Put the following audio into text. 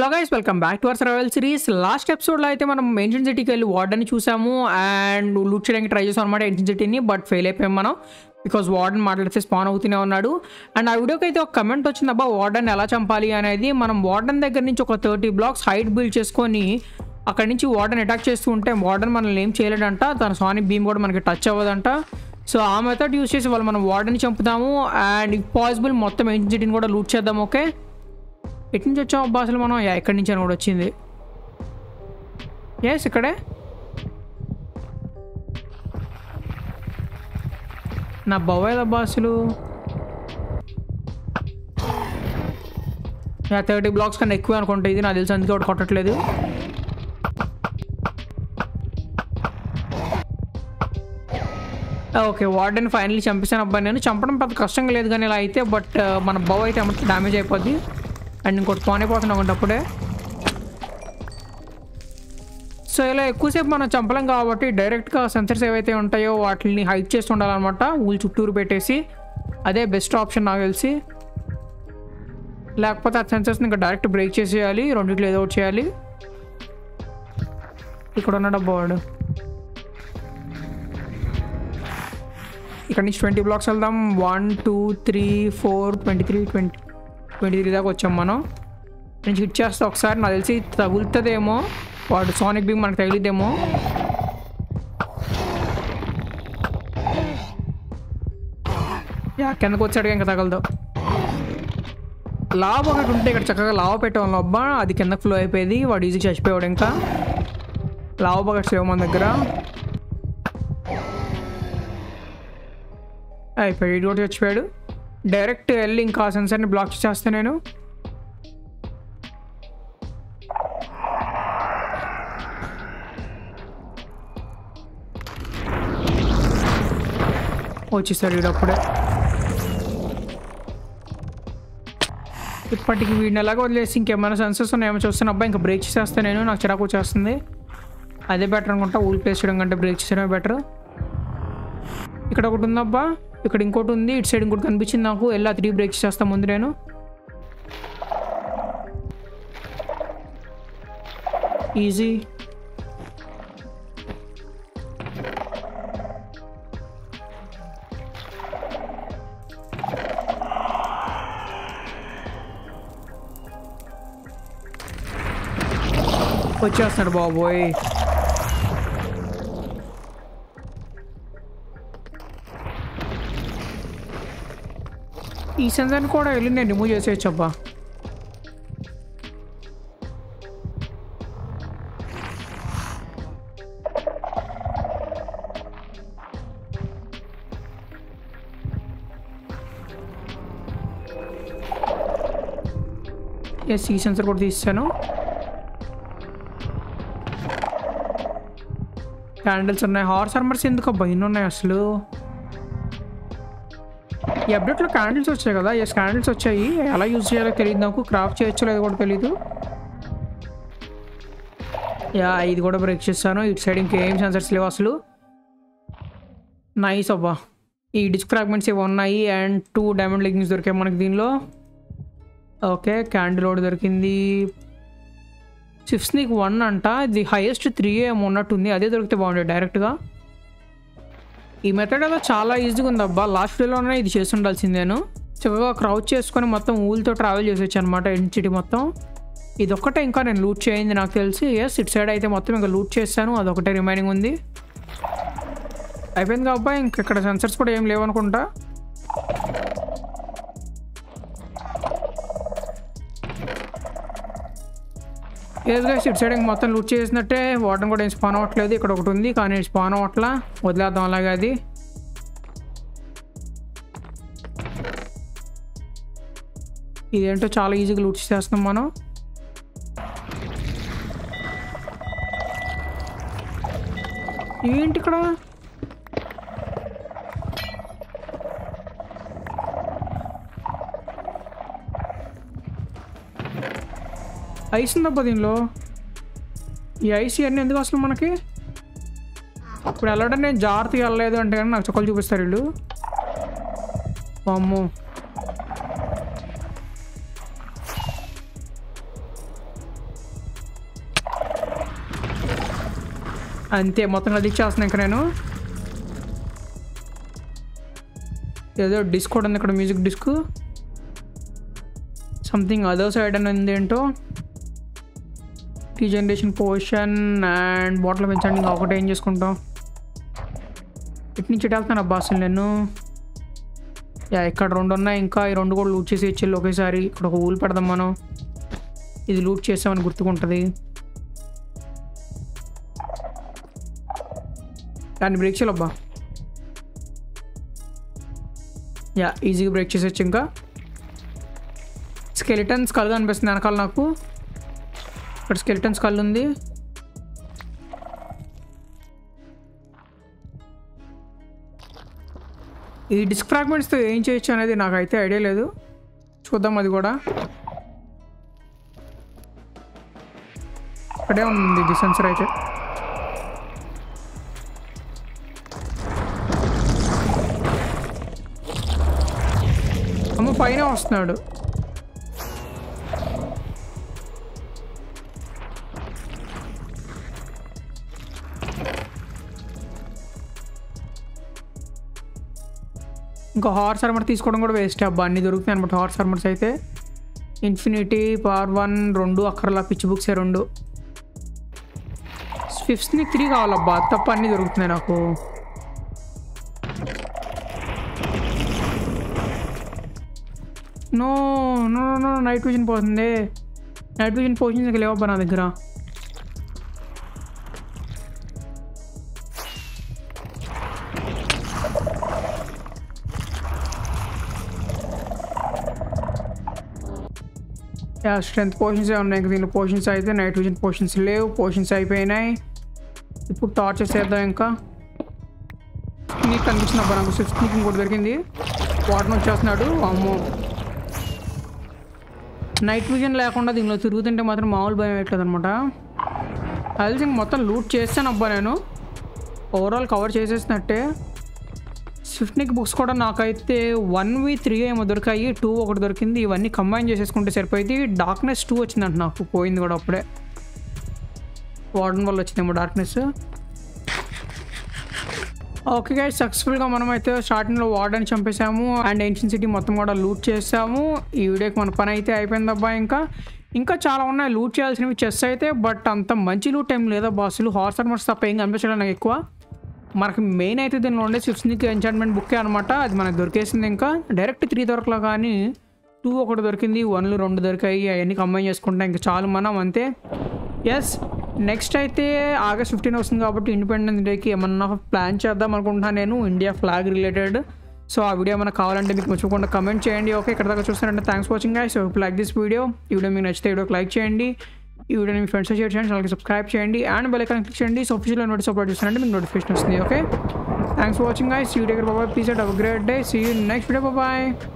hello guys welcome back to our survival series last ఎపిసోడ్లో అయితే మనం ఏన్షియన్ సిటీకి వెళ్ళి వార్డెన్ చూసాము అండ్ లూట్ చేయడానికి ట్రై చేసాం అనమాట ఏన్షియన్ సిటీని బట్ ఫెయిల్ అయిపోయాం మనం బికాజ్ వార్డెన్ మాట్లాడితే స్పాన్ అవుతూనే ఉన్నాడు అండ్ ఆ వీడియోకి అయితే ఒక కమెంట్ వచ్చింది అబ్బా వార్డెన్ ఎలా చంపాలి అనేది మనం వార్డెన్ దగ్గర నుంచి ఒక థర్టీ బ్లాక్స్ హైట్ బిల్డ్ చేసుకొని అక్కడి నుంచి వార్డెన్ అటాక్ చేస్తూ ఉంటే వార్డెన్ మనల్ని ఏం చేయలేడంట తన సానిక్ బీమ్ కూడా మనకి టచ్ అవ్వదంట సో ఆ మెథడ్ యూస్ చేసి వాళ్ళు మనం వార్డెన్ చంపుతాము అండ్ ఇఫ్ పాసిబుల్ మొత్తం ఏన్షియన్ సిటీని కూడా లూట్ చేద్దాం ఓకే ఎటు నుంచి వచ్చాం అబ్బా అసలు మనం యా, ఎక్కడి నుంచి అని కూడా వచ్చింది ఎస్ ఇక్కడే నా బవ్వేది అబ్బా అసలు యా థర్టీ బ్లాక్స్ కన్నా ఎక్కువ అనుకుంటా ఇది నాకు తెలిసి అందుకే ఒకటి కొట్టట్లేదు ఓకే వార్డెన్ ఫైనల్లీ చంపేశాను అబ్బాయి నేను చంపడం పెద్ద కష్టంగా లేదు కానీ ఇలా అయితే బట్ మన బవ్ అయితే అమ్మకి డ్యామేజ్ అయిపోద్ది అండ్ ఇంకోటి పాన్ అయిపోతున్నాం ఒకటి అప్పుడే సో ఇలా ఎక్కువసేపు మనం చంపలేం కాబట్టి డైరెక్ట్గా సెన్సర్స్ ఏవైతే ఉంటాయో వాటిని హైట్ చేసి ఉండాలన్నమాట ఊళ్ళు చుట్టూరు పెట్టేసి అదే బెస్ట్ ఆప్షన్ నాకు తెలిసి లేకపోతే ఆ సెన్సర్స్ని ఇంకా డైరెక్ట్ బ్రేక్ చేసేయాలి రెండిట్లో ఏదో ఒకటి చేయాలి ఇక్కడ ఉన్న డబ్బా వాడు ఇక్కడ నుంచి ట్వంటీ బ్లాక్స్ వెళ్దాం one two three four twenty three twenty twenty three దాకా వచ్చాం మనం నుంచి హిట్ చేస్తే ఒకసారి నాకు తెలిసి తగులుతుందేమో వాడు సోనిక్ బీమ్ మనకు తగిలిద్దేమో యా కిందకు వచ్చాడు ఇంకా తగలదు లావ్ ఒకటి ఉంటే ఇక్కడ చక్కగా లావ్ పెట్టేవాళ్ళం అబ్బా అది కిందకు ఫ్లో అయిపోయేది వాడు ఈజీ చచ్చిపోయాడు ఇంకా లావ్ బకెట్స్ లేవు మన దగ్గర అయిపోయాడు ఇటు కూడా చచ్చిపోయాడు డైరెక్ట్ వెళ్ళి ఇంకా సెన్సర్ని బ్లాక్ చేస్తే నేను వచ్చేసాడు వీడు అప్పుడే ఇప్పటికి వీడిని ఎలాగో వదిలేసి ఇంకేమైనా సెన్సర్స్ ఉన్నాయేమో చూస్తాను అబ్బాయి ఇంకా బ్రేక్ చేసేస్తే నేను నాకు చిరాకు వచ్చేస్తుంది అదే బెటర్ అనుకుంటా ఊల్ ప్లేస్ చేయడం కంటే బ్రేక్ చేయడమే బెటర్ ఇక్కడ ఒకటి ఉందబ్బా ఇక్కడ ఇంకోటి ఉంది ఇటు సైడ్ ఇంకోటి కనిపించింది నాకు ఎలా త్రీ బ్రేక్స్ చేస్తా ముందు నేను ఈజీ వచ్చేస్తున్నాడు బాబోయ్ ఈ సెన్సర్ని కూడా వెళ్ళి నేను రిమూవ్ చేసేయచ్చు అబ్బా ఎస్ ఈ సెన్సర్ కూడా తీసాను క్యాండిల్స్ ఉన్నాయి హార్స్ ఆర్మర్స్ ఎందుకు అబ్బా ఇన్ని ఉన్నాయి అసలు ఈ అప్డేట్లో క్యాండిల్స్ వచ్చాయి కదా ఎస్ క్యాండిల్స్ వచ్చాయి ఎలా యూజ్ చేయాలో తెలియదు నాకు క్రాఫ్ట్ చేయొచ్చో లేదో కూడా తెలీదు యా ఇది కూడా బ్రేక్ చేస్తాను ఇటు సైడ్ ఇంకేం సెన్సర్స్ లేవు అసలు నైస్ అబ్బా ఈ డిస్క్ ఫ్రాగ్మెంట్స్ ఇవి ఉన్నాయి అండ్ టూ డైమండ్ లెగ్గింగ్స్ దొరికాయి మనకి దీనిలో ఓకే క్యాండిల్ ఒకటి దొరికింది సిక్స్ నీకు వన్ అంట ఇది హైయెస్ట్ త్రీ ఏమో ఉన్నట్టుంది అదే దొరికితే బాగుండేది డైరెక్ట్గా ఈ మెథడ్ అయితే చాలా ఈజీగా ఉంది అబ్బా లాస్ట్ వీడియోలోనే ఇది చేసి ఉండాల్సిందేను చక్కగా క్రౌచ్ చేసుకొని మొత్తం ఊళ్ళతో ట్రావెల్ చేసేచ్చు అనమాట సిటీ మొత్తం ఇది ఒక్కటే ఇంకా నేను లూట్ చేయింది నాకు తెలిసి ఎస్ ఇటు సైడ్ అయితే మొత్తం ఇంకా లూట్ చేశాను అదొకటే రిమైనింగ్ ఉంది అయిపోయింది కాబట్టి ఇంక ఇక్కడ సెన్సర్స్ కూడా ఏం లేవనుకుంటా ఏదో గైస్ ఇటు సైడ్ ఇంక మొత్తం లూట్ చేసినట్టే వాటర్ కూడా ఏం స్పాన్ అవ్వట్లేదు ఇక్కడ ఒకటి ఉంది కానీ స్పాన్ అవ్వట్లా వదిలేద్దాం అలాగే అది ఇదేంటో చాలా ఈజీగా లూట్ చేస్తున్నాం మనం ఏంటి ఇక్కడ ఐస్ ఉందబ్బా దీనిలో ఈ ఐస్ ఇవన్నీ ఎందుకు అసలు మనకి ఇప్పుడు వెళ్ళడం నేను జాగ్రత్తగా వెళ్ళలేదు అంటే కానీ నాకు చుక్కలు చూపిస్తారు వీళ్ళు అమ్మో అంతే మొత్తం అది ఇచ్చేస్తున్నాను ఇంకా నేను ఏదో డిస్క్ కూడా ఉంది ఇక్కడ music disc something other side అని ఉంది ఏంటో టీ జనరేషన్ పోషన్ అండ్ బాటిల్ పెంచండి ఇంకా ఒకటి ఏం చేసుకుంటాం ఇటు నుంచి ఇటు వెళ్తాను అబ్బా అసలు నేను యా ఇక్కడ రెండు ఉన్నాయి ఇంకా ఈ రెండు కూడా లూట్ చేసి ఇచ్చి ఒకేసారి ఇక్కడ ఒక ఊలు పెడదాం మనం ఇది లూట్ చేసామని గుర్తుకుంటుంది దాన్ని బ్రేక్ చేయాలబ్బా యా ఈజీగా బ్రేక్ చేసేచ్చు ఇంకా స్కెలిటన్స్ కళ్ళు అనిపిస్తుంది వెనకాల నాకు ఇక్కడ స్కెలిటన్స్ కళ్ళు ఉంది ఈ డిస్క్ ఫ్రాగ్మెంట్స్తో ఏం చేయొచ్చు అనేది నాకైతే ఐడియా లేదు చూద్దాం అది కూడా ఇక్కడే ఉంది ఇది సెన్సర్ అయితే అమ్మ పైన వస్తున్నాడు ఇంకా హార్స్ ఆర్మర్ తీసుకోవడం కూడా వేస్ట్ అబ్బా అన్ని దొరుకుతాయి అనమాట హార్స్ ఆర్మర్స్ అయితే ఇన్ఫినిటీ పవర్ వన్ రెండు అక్కర్లా పిచ్చి బుక్స్ రెండు ఫిఫ్త్ని త్రీ కావాలబ్బా అది తప్ప అన్నీ దొరుకుతున్నాయి నాకు no no no night vision పోతుంది నైట్ విజన్ పోషన్స్ ఇంకా లేవబ్బా నా దగ్గర యా స్ట్రెంత్ పోర్షన్స్ ఉన్నాయి ఇంకా దీనిలో పోర్షన్స్ అయితే నైట్ విజన్ పోర్షన్స్ లేవు పోర్షన్స్ అయిపోయినాయి ఇప్పుడు టార్చర్ చేద్దాం ఇంకా నీకు కనిపించిన అబ్బా నాకు సిక్స్త్ నీకు ఇంకోటి దొరికింది వాటర్ వచ్చేస్తున్నాడు అమ్మో నైట్ విజన్ లేకుండా దీనిలో తిరుగుతుంటే మాత్రం మామూలు భయం వేయట్లేదు అనమాట అది ఇంక మొత్తం లూట్ చేస్తాను అబ్బా నేను ఓవరాల్ కవర్ చేసేసినట్టే స్విఫ్ట్నిక్ బుక్స్ కూడా నాకైతే వన్ వి త్రీ ఏమో దొరికాయి టూ ఒకటి దొరికింది ఇవన్నీ కంబైన్ చేసేసుకుంటే సరిపోయింది డార్క్నెస్ టూ వచ్చిందంట నాకు పోయింది కూడా అప్పుడే వార్డన్ వల్ల వచ్చిందేమో డార్క్నెస్ ఓకే గైస్ సక్సెస్ఫుల్గా మనం అయితే స్టార్టింగ్లో వార్డన్ చంపేశాము అండ్ ఏన్షియన్ సిటీ మొత్తం కూడా లూట్ చేసాము ఈ వీడియోకి మన పని అయితే అయిపోయింది అబ్బా ఇంకా ఇంకా చాలా ఉన్నాయి లూట్ చేయాల్సినవి చెస్ అయితే బట్ అంత మంచి లూట్ ఏం లేదా బాసులు హార్స్ ఆర్మర్స్ తప్ప ఏం కనిపించడం నాకు ఎక్కువ మనకి మెయిన్ అయితే దీనిలో ఉండే సిక్స్త్కి ఎంచార్ట్మెంట్ బుక్కే అనమాట అది మనకు దొరికేసింది ఇంకా డైరెక్ట్ త్రీ దొరకలా కానీ టూ ఒకటి దొరికింది వన్లు రెండు దొరికాయి అవన్నీ కంబైన్ చేసుకుంటాం ఇంకా చాలు మనం అంతే ఎస్ నెక్స్ట్ అయితే ఆగస్ట్ ఫిఫ్టీన్ వస్తుంది కాబట్టి ఇండిపెండెన్స్ డేకి ఏమన్నా ప్లాన్ చేద్దాం అనుకుంటున్నాను నేను ఇండియా ఫ్లాగ్ రిలేటెడ్ సో ఆ వీడియో మనకు కావాలంటే మీకు మర్చిపోకుండా కమెంట్ చేయండి ఓకే ఇక్కడ దాకా చూస్తారంటే thanks watching guy so like this video ఈ వీడియో మీకు నచ్చితే వీడియోకి లైక్ చేయండి ఈ వీడియోని మీ ఫ్రెండ్స్ షేర్ చేయండి ఛానల్కి సబ్స్క్రైబ్ చేయండి అండ్ బెల్ ఐకాన్ క్లిక్ చేయండి సో ఆఫీషియల్ నోటీస్ అప్లోడ్ చేస్తానంటే మీకు నోటిఫికేషన్ వస్తుంది okay thanks for watching guy see video bye bye please have a great day see you next video బాబాయ్